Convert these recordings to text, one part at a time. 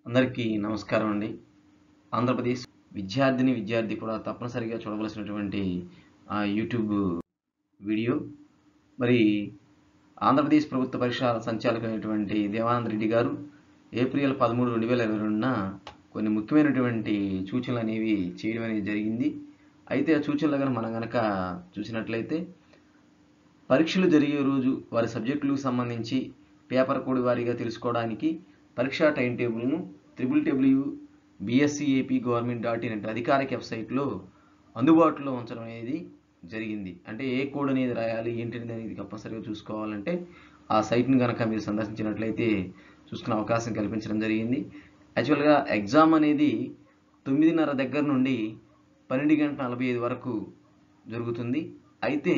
అందరికీ నమస్కారం అండి ఆంధ్రప్రదేశ్ విద్యార్థిని విద్యార్థి కూడా తప్పనిసరిగా చూడవలసినటువంటి ఆ, యూట్యూబ్ వీడియో మరి ఆంధ్రప్రదేశ్ ప్రభుత్వ పరీక్ష సంచాలకులైనటువంటి దేవానంద రెడ్డి గారు ఏప్రిల్ పదమూడు రెండు వేల ఇరవై రెండున కొన్ని ముఖ్యమైనటువంటి సూచనలు అనేవి చేయడం అనేది జరిగింది అయితే ఆ సూచనలు కనుక మనం కనుక చూసినట్లయితే పరీక్షలు జరిగే రోజు వారి సబ్జెక్టులకు సంబంధించి పేపర్ కోడ్ వారీగా తెలుసుకోవడానికి పరీక్షా టైం టేబుల్ను triple W BSE AP government dot in అంటే అధికారిక వెబ్సైట్లో అందుబాటులో ఉంచడం అనేది జరిగింది అంటే ఏ కోడ్ అనేది రాయాలి ఏంటి అనేది తప్పనిసరిగా చూసుకోవాలంటే ఆ సైట్ని కనుక మీరు సందర్శించినట్లయితే చూసుకునే అవకాశం కల్పించడం జరిగింది యాక్చువల్గా ఎగ్జామ్ అనేది తొమ్మిదిన్నర దగ్గర నుండి పన్నెండు గంటల నలభై ఐదు వరకు జరుగుతుంది అయితే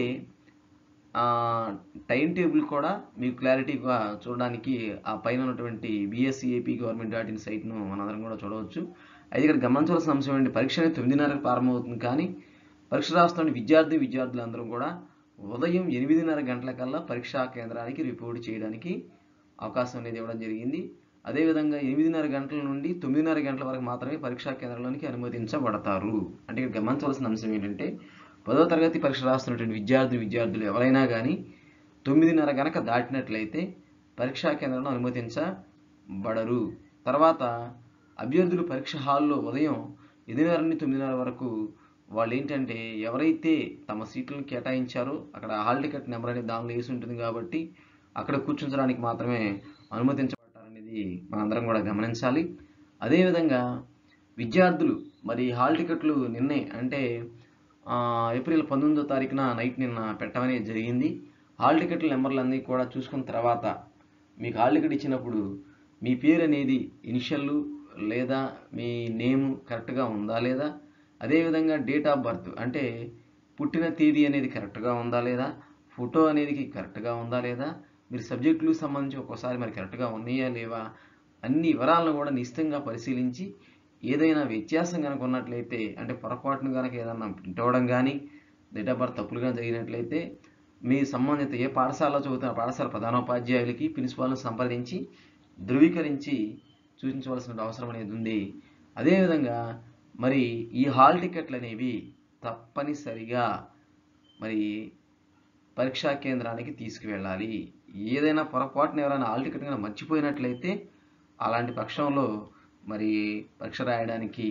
ఆ, టైం టేబుల్ కూడా మీకు క్లారిటీగా చూడడానికి ఆ పైన ఉన్నటువంటి BSE AP government dot in సైట్ను మనందరం కూడా చూడవచ్చు అయితే ఇక్కడ గమనించవలసిన అంశం ఏంటి పరీక్ష అనేది తొమ్మిదిన్నరకు ప్రారంభమవుతుంది కానీ పరీక్ష రాస్తున్న విద్యార్థి విద్యార్థులందరూ కూడా ఉదయం ఎనిమిదిన్నర గంటలకల్లా పరీక్షా కేంద్రానికి రిపోర్ట్ చేయడానికి అవకాశం అనేది ఇవ్వడం జరిగింది అదేవిధంగా ఎనిమిదిన్నర గంటల నుండి తొమ్మిదిన్నర గంటల వరకు మాత్రమే పరీక్షా కేంద్రంలోనికి అనుమతించబడతారు అంటే ఇక్కడ గమనించవలసిన అంశం ఏంటంటే పదో తరగతి పరీక్ష రాస్తున్నటువంటి విద్యార్థి విద్యార్థులు ఎవరైనా కానీ తొమ్మిదిన్నర గనక దాటినట్లయితే పరీక్షా కేంద్రంలో అనుమతించబడరు తర్వాత అభ్యర్థులు పరీక్ష హాల్లో ఉదయం ఎనిమిదిన్నర నుండి తొమ్మిదిన్నర వరకు వాళ్ళు ఏంటంటే ఎవరైతే తమ సీట్లను కేటాయించారో అక్కడ హాల్ టికెట్ నెంబర్ అనేది దానిలో వేసి ఉంటుంది కాబట్టి అక్కడ కూర్చుంచడానికి మాత్రమే అనుమతించబడతారనేది మనందరం కూడా గమనించాలి అదేవిధంగా విద్యార్థులు మరి హాల్ టికెట్లు నిన్నే అంటే ఆ, ఏప్రిల్ పంతొమ్మిదో తారీఖున నైట్ నిన్న పెట్టమనేది జరిగింది హాల్ టికెట్ల నెంబర్లు అన్నీ కూడా చూసుకున్న తర్వాత మీకు హాల్ టికెట్ ఇచ్చినప్పుడు మీ పేరు అనేది ఇనిషియల్ లేదా మీ నేమ్ కరెక్ట్గా ఉందా లేదా అదేవిధంగా డేట్ ఆఫ్ బర్త్ అంటే పుట్టిన తేదీ అనేది కరెక్ట్గా ఉందా లేదా ఫోటో అనేది కరెక్ట్గా ఉందా లేదా మీరు సబ్జెక్టులకు సంబంధించి ఒక్కోసారి మరి కరెక్ట్గా ఉన్నాయా లేవా అన్ని వివరాలను కూడా నిశ్చితంగా పరిశీలించి ఏదైనా వ్యత్యాసం కనుక ఉన్నట్లయితే అంటే పొరపాటును కనుక ఏదన్నా ప్రింట్ అవ్వడం కానీ డేట్ ఆఫ్ బర్త్ తప్పులుగా జరిగినట్లయితే మీ సంబంధిత ఏ పాఠశాలలో చదువుతున్న పాఠశాల ప్రధానోపాధ్యాయులకి ప్రిన్సిపాల్ను సంప్రదించి ధృవీకరించి సూచించవలసిన అవసరం అనేది ఉంది అదేవిధంగా మరి ఈ హాల్ టికెట్లు అనేవి తప్పనిసరిగా మరి పరీక్షా కేంద్రానికి తీసుకువెళ్ళాలి ఏదైనా పొరపాటున ఎవరైనా హాల్ టికెట్ కనుక మర్చిపోయినట్లయితే అలాంటి పక్షంలో మరి పరీక్ష రాయడానికి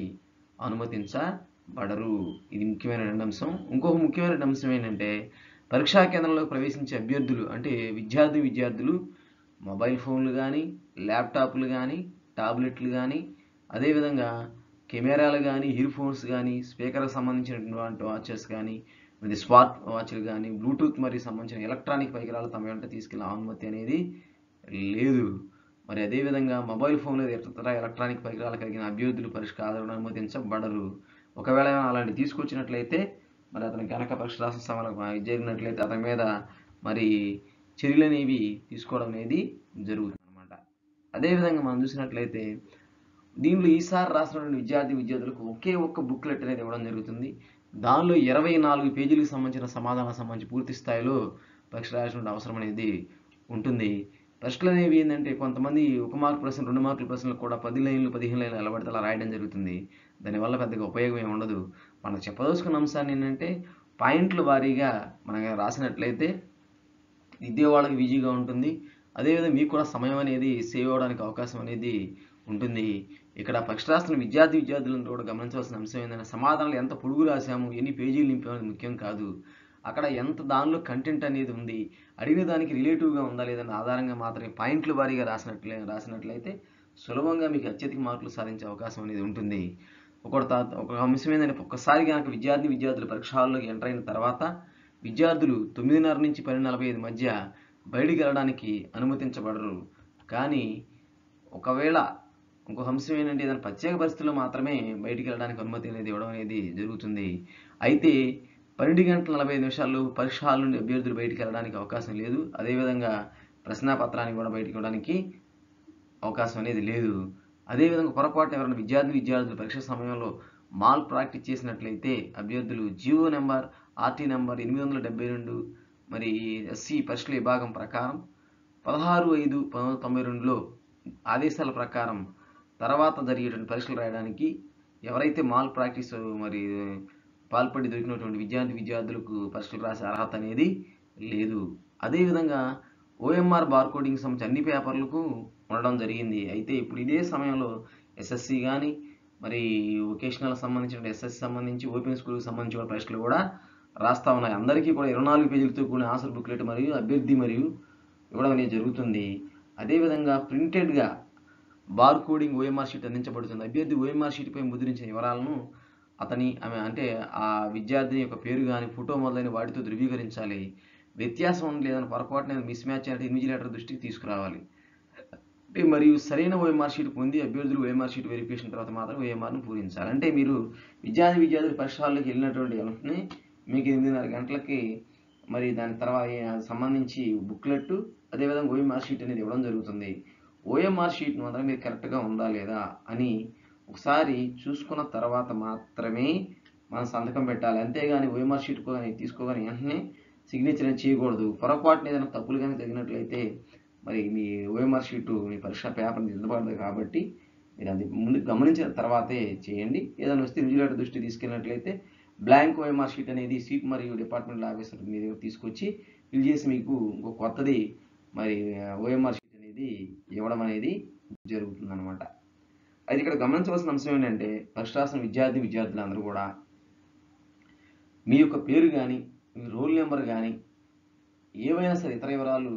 అనుమతించబడరు ఇది ముఖ్యమైన రెండు అంశం ఇంకొక ముఖ్యమైన రెండు అంశం ఏంటంటే పరీక్షా కేంద్రంలోకి ప్రవేశించే అభ్యర్థులు అంటే విద్యార్థి విద్యార్థులు మొబైల్ ఫోన్లు కానీ ల్యాప్టాప్లు కానీ టాబ్లెట్లు కానీ అదేవిధంగా కెమెరాలు కానీ ఇయర్ ఫోన్స్ కానీ స్పీకర్కి సంబంధించినటువంటి వాచెస్ కానీ మరి స్మార్ట్ వాచ్లు కానీ బ్లూటూత్ మరియు సంబంధించిన ఎలక్ట్రానిక్ పరికరాలు తమ వెంట తీసుకెళ్ళే అనుమతి అనేది లేదు మరి అదేవిధంగా మొబైల్ ఫోన్లు ఇతర ఎలక్ట్రానిక్ పరికరాలు కలిగిన అభ్యర్థులు పరీక్ష ఆధారణ అనుమతించబడరు ఒకవేళ ఏమైనా అలాంటి తీసుకొచ్చినట్లయితే మరి అతను కనుక పరీక్ష రాసిన సమయంలో జరిగినట్లయితే అతని మీద మరి చర్యలు అనేవి తీసుకోవడం అనేది జరుగుతుంది అనమాట అదేవిధంగా మనం చూసినట్లయితే దీనిలో ఈసారి రాసినటువంటి విద్యార్థి విద్యార్థులకు ఒకే ఒక్క బుక్లెట్ అనేది ఇవ్వడం జరుగుతుంది దానిలో ఇరవై నాలుగు పేజీలకు సంబంధించిన సమాధానం సంబంధించి పూర్తి స్థాయిలో పరీక్ష రాయాల్సిన అవసరం అనేది ఉంటుంది ప్రశ్నలు అనేవి ఏంటంటే కొంతమంది ఒక మార్కు ప్రశ్న రెండు మార్కుల ప్రశ్నలు కూడా పది లైన్లు పదిహేను లైన్లు ఎలా పడితే అలా రాయడం జరుగుతుంది దానివల్ల పెద్దగా ఉపయోగం ఏమి ఉండదు మనం చెప్పదలుచుకున్న అంశాన్ని ఏంటంటే పాయింట్ల వారీగా మనం రాసినట్లయితే ఇదే వాళ్ళకి ఈజీగా ఉంటుంది అదేవిధంగా మీకు కూడా సమయం అనేది సేవ్ అవ్వడానికి అవకాశం అనేది ఉంటుంది ఇక్కడ పరీక్ష రాస్తున్న విద్యార్థి విద్యార్థులను కూడా గమనించవలసిన అంశం ఏంటంటే సమాధానాలు ఎంత పొడుగు రాసాము ఎన్ని పేజీలు నింపామనేది ముఖ్యం కాదు అక్కడ ఎంత దానిలో కంటెంట్ అనేది ఉంది అడిగిన దానికి రిలేటివ్గా ఉందా లేదన్న ఆధారంగా మాత్రమే పాయింట్ల వారీగా రాసినట్లే రాసినట్లయితే సులభంగా మీకు అత్యధిక మార్కులు సాధించే అవకాశం అనేది ఉంటుంది ఒకటి తా- ఒక అంశం ఏంటంటే ఒక్కసారి కనుక విద్యార్థి విద్యార్థులు పరీక్ష హాల్లోకి ఎంటర్ అయిన తర్వాత విద్యార్థులు తొమ్మిదిన్నర నుంచి పన్నెండు నలభై ఐదు మధ్య బయటికి వెళ్ళడానికి అనుమతించబడరు కానీ ఒకవేళ ఇంకొక అంశం ఏంటంటే ఏదైనా ప్రత్యేక పరిస్థితుల్లో మాత్రమే బయటికి వెళ్ళడానికి అనుమతి అనేది ఇవ్వడం అనేది జరుగుతుంది అయితే పన్నెండు గంటల నలభై ఐదు నిమిషాల్లో పరీక్ష హాల్ నుండి అభ్యర్థులు బయటికి వెళ్ళడానికి అవకాశం లేదు అదేవిధంగా ప్రశ్నాపత్రాన్ని కూడా బయటికి ఇవ్వడానికి అవకాశం అనేది లేదు అదేవిధంగా పొరపాటున ఎవరైనా విద్యార్థి విద్యార్థులు పరీక్ష సమయంలో మాల్ ప్రాక్టీస్ చేసినట్లయితే అభ్యర్థులు జియో నెంబర్ ఆర్టీ నెంబర్ ఎనిమిది వందల డెబ్బై రెండు మరి ఎస్సీ పరీక్షల విభాగం ప్రకారం పదహారు ఐదు పంతొమ్మిది వందల తొంభై రెండులో ఆదేశాల ప్రకారం తర్వాత జరిగేటువంటి పరీక్షలు రాయడానికి ఎవరైతే మాల్ ప్రాక్టీస్ మరి పాల్పడి దొరికినటువంటి విద్యార్థి విద్యార్థులకు పరీక్షలు రాసే అర్హత అనేది లేదు అదేవిధంగా ఓఎంఆర్ బార్కోడింగ్ సంబంధించి అన్ని పేపర్లకు ఉండడం జరిగింది అయితే ఇప్పుడు ఇదే సమయంలో ఎస్ఎస్సి కానీ మరి వొకేషనల్ సంబంధించిన ఎస్ఎస్సి సంబంధించి ఓపెన్ స్కూల్కి సంబంధించిన పరీక్షలు కూడా రాస్తా ఉన్నాయి అందరికీ కూడా ఇరవై నాలుగు పేజీలతో కూడిన ఆన్సర్ బుక్లెట్ మరియు అభ్యర్థి మరియు ఇవ్వడం అనేది జరుగుతుంది అదేవిధంగా ప్రింటెడ్గా బార్ కోడింగ్ ఓఎంఆర్ షీట్ అందించబడుతుంది అభ్యర్థి ఓఎంఆర్ షీట్పై ముద్రించిన వివరాలను అతని ఆమె అంటే ఆ విద్యార్థి యొక్క పేరు కానీ ఫోటో మొదలైన వాటితో ధృవీకరించాలి వ్యత్యాసం ఉంది లేదని పొరపాటున మిస్ మ్యాచ్ అంటే ఇన్విజిలేటర్ దృష్టికి తీసుకురావాలి అంటే మరియు సరైన ఓఎంఆర్ షీట్ పొంది అభ్యర్థులు ఓఎంఆర్ షీట్ వెరిఫికేషన్ తర్వాత మాత్రం ఓఎంఆర్ను పూరించాలి అంటే మీరు విద్యార్థి విద్యార్థులు పరీక్షలకు వెళ్ళినటువంటి వెంటనే మీకు ఎనిమిదిన్నర గంటలకి మరి దాని తర్వాత సంబంధించి బుక్లెట్ అదేవిధంగా ఓఎంఆర్ షీట్ అనేది ఇవ్వడం జరుగుతుంది ఓఎంఆర్ షీట్ మాత్రం మీరు కరెక్ట్గా ఉందా లేదా అని ఒకసారి చూసుకున్న తర్వాత మాత్రమే మనం సంతకం పెట్టాలి అంతేగాని ఓఎంఆర్ షీట్ కానీ తీసుకోగానే వెంటనే సిగ్నేచర్ అనేది చేయకూడదు పొరపాటున ఏదైనా తప్పులు కానీ తగినట్లయితే మరి మీ ఓఎంఆర్ షీటు మీ పరీక్ష పేపర్ దిద్దబడదు కాబట్టి మీరు అది ముందు గమనించిన తర్వాతే చేయండి ఏదైనా వస్తే ఇన్విజిలేటర్ దృష్టి తీసుకెళ్ళినట్లయితే బ్లాంక్ ఓఎంఆర్ షీట్ అనేది సీట్ మరియు డిపార్ట్మెంట్ ఆఫీసర్ మీ దగ్గర తీసుకొచ్చి ఫిల్ చేసి మీకు ఇంకో కొత్తది మరి ఓఎంఆర్ షీట్ అనేది ఇవ్వడం అనేది జరుగుతుంది అనమాట అయితే ఇక్కడ గమనించవలసిన అంశం ఏంటంటే ఫస్ట్ రాసిన విద్యార్థి విద్యార్థులందరూ కూడా మీ యొక్క పేరు కానీ మీ రోల్ నెంబర్ కానీ ఏవైనా సరే ఇతర వివరాలు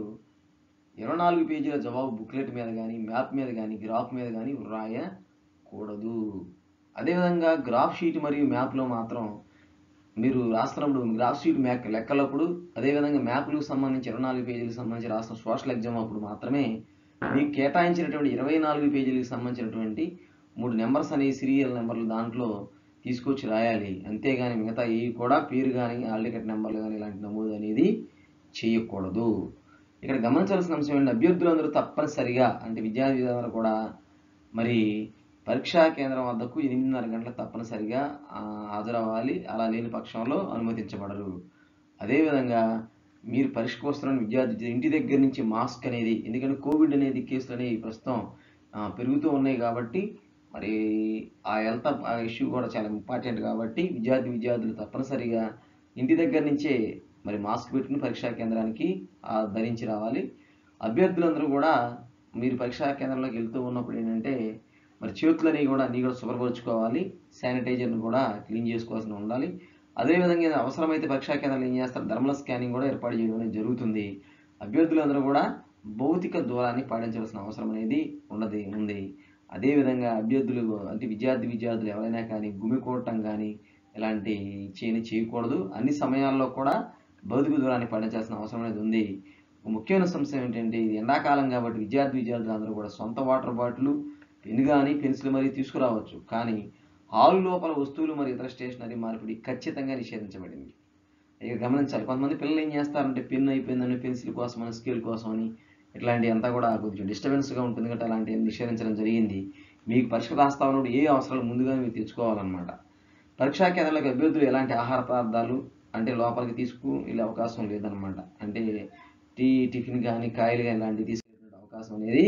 ఇరవై నాలుగు పేజీల జవాబు బుక్లెట్ మీద కానీ మ్యాప్ మీద కానీ గ్రాఫ్ మీద కానీ వ్రాయకూడదు అదేవిధంగా గ్రాఫ్ షీట్ మరియు మ్యాప్లో మాత్రం మీరు రాస్తున్నప్పుడు గ్రాఫ్ షీట్ మ్యాక్ లెక్కలప్పుడు అదేవిధంగా మ్యాప్లకు సంబంధించి ఇరవై నాలుగు పేజీలకు సంబంధించి రాసిన సోషల్ ఎగ్జామ్ అప్పుడు మాత్రమే మీకు కేటాయించినటువంటి ఇరవై నాలుగు పేజీలకు సంబంధించినటువంటి మూడు నెంబర్స్ అనేవి సీరియల్ నెంబర్లు దాంట్లో తీసుకొచ్చి రాయాలి అంతేగాని మిగతా ఏ కూడా పేరు కానీ హాల్ టికెట్ నెంబర్లు కానీ ఇలాంటి నమోదు అనేది చేయకూడదు ఇక్కడ గమనించాల్సిన అంశం ఏంటంటే అభ్యర్థులందరూ తప్పనిసరిగా అంటే విద్యార్థి విధానాలు కూడా మరి పరీక్షా కేంద్రం వద్దకు ఎనిమిదిన్నర గంటలకు తప్పనిసరిగా ఆ, హాజరవ్వాలి అలా లేని పక్షంలో అనుమతించబడరు అదేవిధంగా మీరు పరీక్షకు వస్తున్న విద్యార్థి ఇంటి దగ్గర నుంచి మాస్క్ అనేది ఎందుకంటే కోవిడ్ అనేది కేసులు అనేవి ప్రస్తుతం ఆ, పెరుగుతూ ఉన్నాయి కాబట్టి మరి ఆ హెల్త్ ఇష్యూ కూడా చాలా ఇంపార్టెంట్ కాబట్టి విద్యార్థి విద్యార్థులు తప్పనిసరిగా ఇంటి దగ్గర నుంచే మరి మాస్క్ పెట్టుకుని పరీక్షా కేంద్రానికి ఆ, ధరించి రావాలి అభ్యర్థులందరూ కూడా మీరు పరీక్షా కేంద్రంలోకి వెళ్తూ ఉన్నప్పుడు ఏంటంటే మరి చేతులని కూడా అన్నీ కూడా శుభ్రపరచుకోవాలి శానిటైజర్ని కూడా క్లీన్ చేసుకోవాల్సి ఉండాలి అదేవిధంగా ఏదైనా అవసరమైతే పరీక్షా కేంద్రాలు ఏం చేస్తారు థర్మల్ స్కానింగ్ కూడా ఏర్పాటు చేయడం అనేది జరుగుతుంది అభ్యర్థులందరూ కూడా భౌతిక దూరాన్ని పాటించవలసిన అవసరం అనేది ఉన్నది ఉంది అదేవిధంగా అభ్యర్థులు అంటే విద్యార్థి విద్యార్థులు ఎవరైనా కానీ గుమికూడటం కానీ ఇలాంటి చేయని చేయకూడదు అన్ని సమయాల్లో కూడా భౌతిక దూరాన్ని పాటించాల్సిన అవసరం అనేది ఉంది ఒక ముఖ్యమైన సమస్య ఏంటంటే ఇది ఎండాకాలం కాబట్టి విద్యార్థి విద్యార్థులు అందరూ కూడా సొంత వాటర్ బాటిల్ పెన్ కానీ పెన్సిల్ మరి తీసుకురావచ్చు కానీ హాల్ లోపల వస్తువులు మరి ఇతర స్టేషనరీ మార్పిడి ఖచ్చితంగా నిషేధించబడింది ఇక గమనించాలి కొంతమంది పిల్లలు ఏం చేస్తారంటే పెన్ అయిపోయిందని పెన్సిల్ కోసం అని స్కేల్ కోసం అని ఇట్లాంటి అంతా కూడా కొంచెం డిస్టర్బెన్స్గా ఉంటుంది కాబట్టి అలాంటివి నిషేధించడం జరిగింది మీకు పరీక్ష రాస్తా ఉన్నప్పుడు ఏ అవసరాలు ముందుగానే మీరు తెచ్చుకోవాలన్నమాట పరీక్షా కేంద్రాలకు అభ్యర్థులు ఎలాంటి ఆహార పదార్థాలు అంటే లోపలికి తీసుకు వెళ్ళే అవకాశం లేదనమాట అంటే టీ టిఫిన్ కానీ కాయలు కానీ ఇలాంటివి తీసుకెళ్ళే అవకాశం అనేది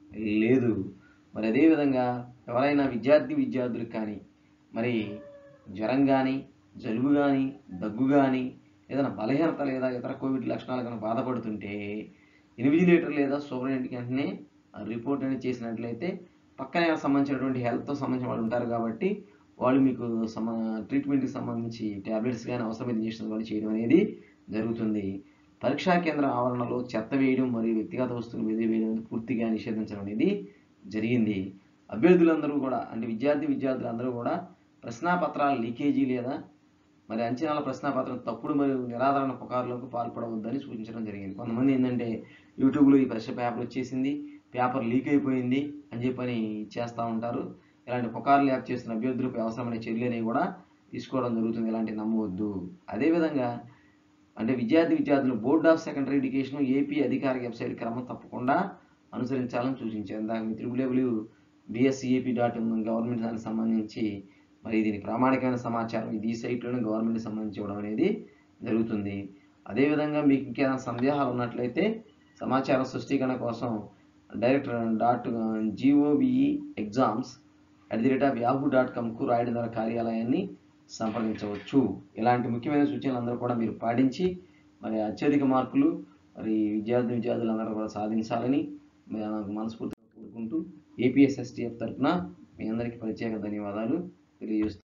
లేదు మరి అదేవిధంగా ఎవరైనా విద్యార్థి విద్యార్థులకు కానీ మరి జ్వరం కానీ జలుబు కానీ దగ్గు కానీ ఏదైనా బలహీనత లేదా ఇతర కోవిడ్ లక్షణాలు కనుక బాధపడుతుంటే ఇన్విజిలేటర్ లేదా సూపరింటెండెంట్కి వెంటనే రిపోర్ట్ అనేది చేసినట్లయితే పక్కనే సంబంధించినటువంటి హెల్త్తో సంబంధించిన వాళ్ళు ఉంటారు కాబట్టి వాళ్ళు మీకు సమ ట్రీట్మెంట్కి సంబంధించి ట్యాబ్లెట్స్ కానీ అవసరమైన ఇంజక్షన్స్ కానీ చేయడం అనేది జరుగుతుంది పరీక్షా కేంద్ర ఆవరణలో చెత్త వేయడం మరియు వ్యక్తిగత వస్తువులు వెదిరి వేయడం అనేది పూర్తిగా నిషేధించడం అనేది జరిగింది అభ్యర్థులందరూ కూడా అంటే విద్యార్థి విద్యార్థులందరూ కూడా ప్రశ్నాపత్రాల లీకేజీ లేదా మరి అంచనాల ప్రశ్నాపత్రం తప్పుడు మరియు నిరాధారణ పుకార్లకు పాల్పడవద్దని సూచించడం జరిగింది కొంతమంది ఏంటంటే యూట్యూబ్లో ఈ పరీక్ష పేపర్ వచ్చేసింది పేపర్ లీక్ అయిపోయింది అని చెప్పని చేస్తూ ఉంటారు ఇలాంటి పుకార్లు యాప్ చేస్తున్న అభ్యర్థులపై అవసరమైన చర్యలని కూడా తీసుకోవడం జరుగుతుంది ఇలాంటి నమ్మవద్దు అదేవిధంగా అంటే విద్యార్థి విద్యార్థులు board of secondary education AP అధికారిక వెబ్సైట్ క్రమం తప్పకుండా అనుసరించాలని సూచించారు ఇందాక మీ త్రిబుల్ బిఎస్సిఏపీ డాట్ గవర్నమెంట్ దానికి సంబంధించి మరి దీని ప్రామాణికమైన సమాచారం ఇది ఈ సైట్లోనే గవర్నమెంట్ సంబంధించి ఇవ్వడం అనేది జరుగుతుంది అదేవిధంగా మీకు ఇంకేదైనా సందేహాలు ఉన్నట్లయితే సమాచారం సృష్టీకరణ కోసం director dot GOVE exams at the rate of Yahoo dot కామ్కు రాయడం ద్వారా కార్యాలయాన్ని సంప్రదించవచ్చు ఇలాంటి ముఖ్యమైన సూచనలు అందరూ కూడా మీరు పాటించి మరి అత్యధిక మార్కులు మరి విద్యార్థి విద్యార్థులందరూ కూడా సాధించాలని మరి నాకు మనస్ఫూర్తిగా కోరుకుంటూ ఏపీఎస్ఎస్టీఎఫ్ తరఫున మీ అందరికీ ప్రత్యేక ధన్యవాదాలు తెలియజేస్తున్నాను